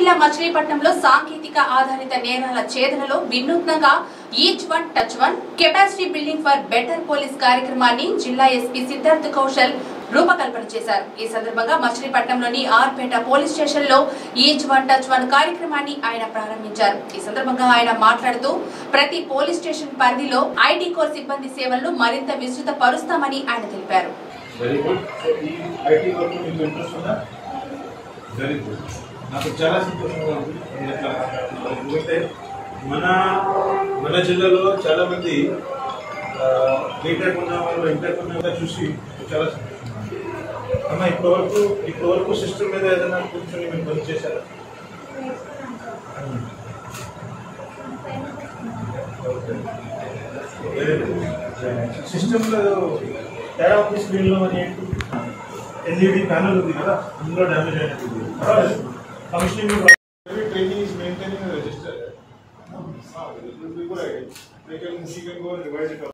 జిల్లా మచిలీపట్నంలో సాంకేతిక ఆధారిత నేరాల ఛేదనలో వినూత్నంగా each one touch one capacity building for better police కార్యక్రమాన్ని జిల్లా ఎస్పీ సిద్ధార్థ్ కౌశల్ రూపకల్పన చేశారు ఈ సందర్భంగా మచిలీపట్నంలోని ఆర్పేట పోలీస్ స్టేషన్ లో ఈచ్ వన్ టచ్ వన్ కార్యక్రమాన్ని ఆయన ప్రారంభించారు ఈ సందర్భంగా ఆయన మాట్లాడుతూ ప్రతి పోలీస్ స్టేషన్ పరిధిలో ఐటీ కోర్ సిబ్బంది సేవలను మరింత విస్తృత పరుస్తామని ఆయన తెలిపారు వెరీ గుడ్ ఈ ఐటీ వర్క్ మీకు ఇంట్రెస్ట్ ఉందా వెరీ గుడ్ నాకు చాలా సంతోషంగా ఉంది మీరు ఎట్లా మాట్లాడుతున్నారు ఎందుకంటే మన మన జిల్లాలో చాలా మంది బీటెక్ ఉన్న వాళ్ళు ఇంటెక్ ఉన్న వాళ్ళు చూసి చాలా సంతోషంగా ఉంది. అమ్మ ఇప్పటివరకు ఇప్పటివరకు సిస్టమ్ మీద ఏదైనా కూర్చొని మీరు పని చేశారా సిస్టంలో తేడా ఉంది స్క్రీన్లో అని ఏంటి ఎల్ఈడి ప్యానల్ ఉంది కదా అందులో డ్యామేజ్ అయినట్టుంది పర్వాలేదు commissioning training is maintaining register